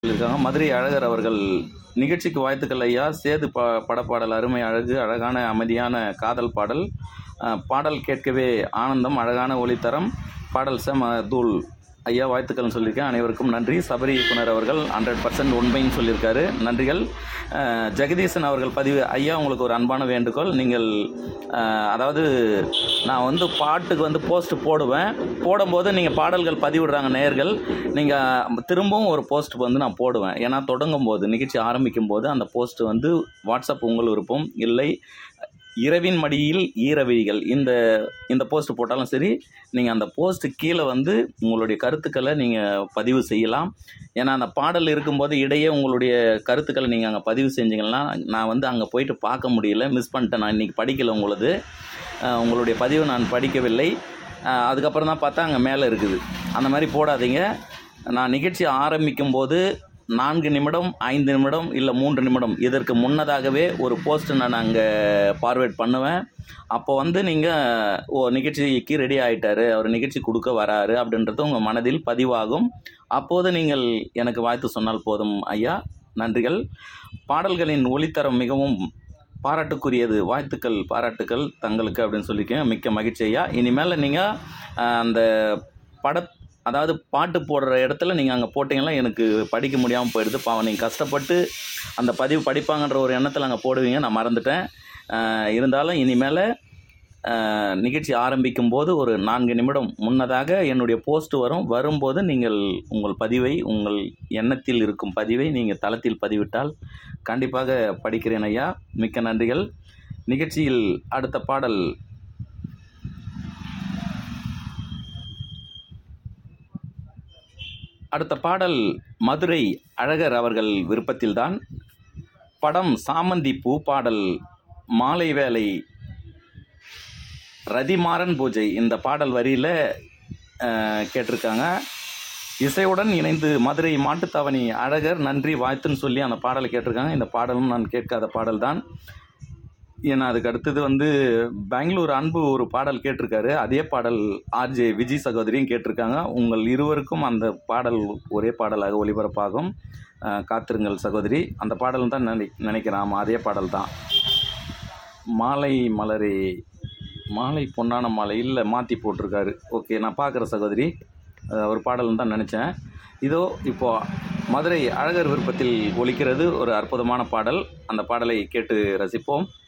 சொல்லியிருக்காங்க மதுரை அழகர் அவர்கள் நிகழ்ச்சிக்கு வாழ்த்துக்கள் ஐயா சேது ப படப்பாடல் அருமை அழகு அழகான அமைதியான காதல் பாடல் அஹ், பாடல் கேட்கவே ஆனந்தம் அழகான ஒளித்தரம் பாடல் செம தூள் ஐயா வாழ்த்துக்கள்னு சொல்லியிருக்கேன் அனைவருக்கும் நன்றி சபரி இயக்குனர் அவர்கள் ஹண்ட்ரட் பர்சன்ட் உண்மைன்னு சொல்லியிருக்காரு நன்றிகள் அஹ், ஜெகதீசன் அவர்கள் பதிவு ஐயா உங்களுக்கு ஒரு அன்பான வேண்டுகோள் நீங்கள் அஹ், அதாவது நான் வந்து பாட்டுக்கு வந்து போஸ்ட் போடுவேன் போடும்போது நீங்கள் பாடல்கள் பதிவிடுறாங்க நேயர்கள் நீங்கள் திரும்பவும் ஒரு போஸ்ட் வந்து நான் போடுவேன் ஏன்னா தொடங்கும் போது நிகழ்ச்சி ஆரம்பிக்கும் போது அந்த போஸ்ட் வந்து வாட்ஸ்அப் உங்கள் விருப்பம் இல்லை இரவின் மடியில் ஈரவிழிகள் இந்த இந்த போஸ்ட் போட்டாலும் சரி நீங்கள் அந்த போஸ்ட் கீழே வந்து உங்களுடைய கருத்துக்களை நீங்கள் பதிவு செய்யலாம் ஏன்னா அந்த பாடல் இருக்கும்போது இடையே உங்களுடைய கருத்துக்களை நீங்கள் அங்கே பதிவு செஞ்சீங்கன்னா நான் வந்து அங்கே போயிட்டு பார்க்க முடியல மிஸ் பண்ணிட்டேன் நான் இன்றைக்கி படிக்கல உங்களது அஹ் உங்களுடைய பதிவை நான் படிக்கவில்லை அஹ் அதுக்கப்புறம் தான் பார்த்தா அங்கே மேலே இருக்குது அந்த மாதிரி போடாதீங்க நான் நிகழ்ச்சி ஆரம்பிக்கும் போது நான்கு நிமிடம் ஐந்து நிமிடம் இல்லை மூன்று நிமிடம் இதற்கு முன்னதாகவே ஒரு போஸ்ட் நான் அங்கே ஃபார்வேர்ட் பண்ணுவேன் அப்போ வந்து நீங்கள் ஓ நிகழ்ச்சிக்கு ரெடி ஆகிட்டாரு அவர் நிகழ்ச்சி கொடுக்க வராரு அப்படின்றது உங்கள் மனதில் பதிவாகும் அப்போது நீங்கள் எனக்கு வாழ்த்து சொன்னால் போதும் ஐயா நன்றிகள் பாடல்களின் ஒளித்தரம் மிகவும் பாராட்டுக்குரியது வாழ்த்துக்கள் பாராட்டுக்கள் தங்களுக்கு அப்படின்னு சொல்லியிருக்கேன் மிக்க மகிழ்ச்சி ஐயா இனிமேல் நீங்கள் அந்த பட அதாவது பாட்டு போடுற இடத்துல நீங்கள் அங்கே போட்டிங்கன்னா எனக்கு படிக்க முடியாமல் போயிடுது பாவம் நீங்கள் கஷ்டப்பட்டு அந்த பதிவு படிப்பாங்கன்ற ஒரு எண்ணத்தில் அங்கே போடுவீங்க நான் மறந்துட்டேன் அஹ் இருந்தாலும் இனிமேல் அஹ், நிகழ்ச்சி ஆரம்பிக்கும் போது ஒரு நான்கு நிமிடம் முன்னதாக என்னுடைய போஸ்ட் வரும் வரும்போது நீங்கள் உங்கள் பதிவை உங்கள் எண்ணத்தில் இருக்கும் பதிவை நீங்கள் தளத்தில் பதிவிட்டால் கண்டிப்பாக படிக்கிறேன் ஐயா மிக்க நன்றிகள் நிகழ்ச்சியில் அடுத்த பாடல் அடுத்த பாடல் மதுரை அழகர் அவர்கள் விருப்பத்தில்தான் படம் சாமந்தி பூ பாடல் மாலை வேலை ரதிமாறன் பூஜை இந்த பாடல் வரியில் கேட்டிருக்காங்க இசையுடன் இணைந்து மதுரை மாட்டுத்தாவணி அழகர் நன்றி வாழ்த்துன்னு சொல்லி அந்த பாடலை கேட்டிருக்காங்க இந்த பாடலும் நான் கேட்காத பாடல் தான் ஏன்னா அதுக்கு அடுத்தது வந்து பெங்களூர் அன்பு ஒரு பாடல் கேட்டிருக்காரு அதே பாடல் ஆர்ஜே விஜய் சகோதரியும் கேட்டிருக்காங்க உங்கள் இருவருக்கும் அந்த பாடல் ஒரே பாடலாக ஒளிபரப்பாகும் அஹ், காத்திருங்கள் சகோதரி அந்த பாடல் தான் நினை நினைக்கிறேன் ஆமாம் அதே பாடல் தான் மாலை மலரே மாலை பொன்னான மாலை இல்லை மாற்றி போட்டிருக்காரு ஓகே நான் பார்க்குற சகோதரி அது ஒரு பாடல் தான் நினச்சேன் இதோ இப்போ மதுரை அழகர் விருப்பத்தில் ஒலிக்கிறது ஒரு அற்புதமான பாடல் அந்த பாடலை கேட்டு ரசிப்போம்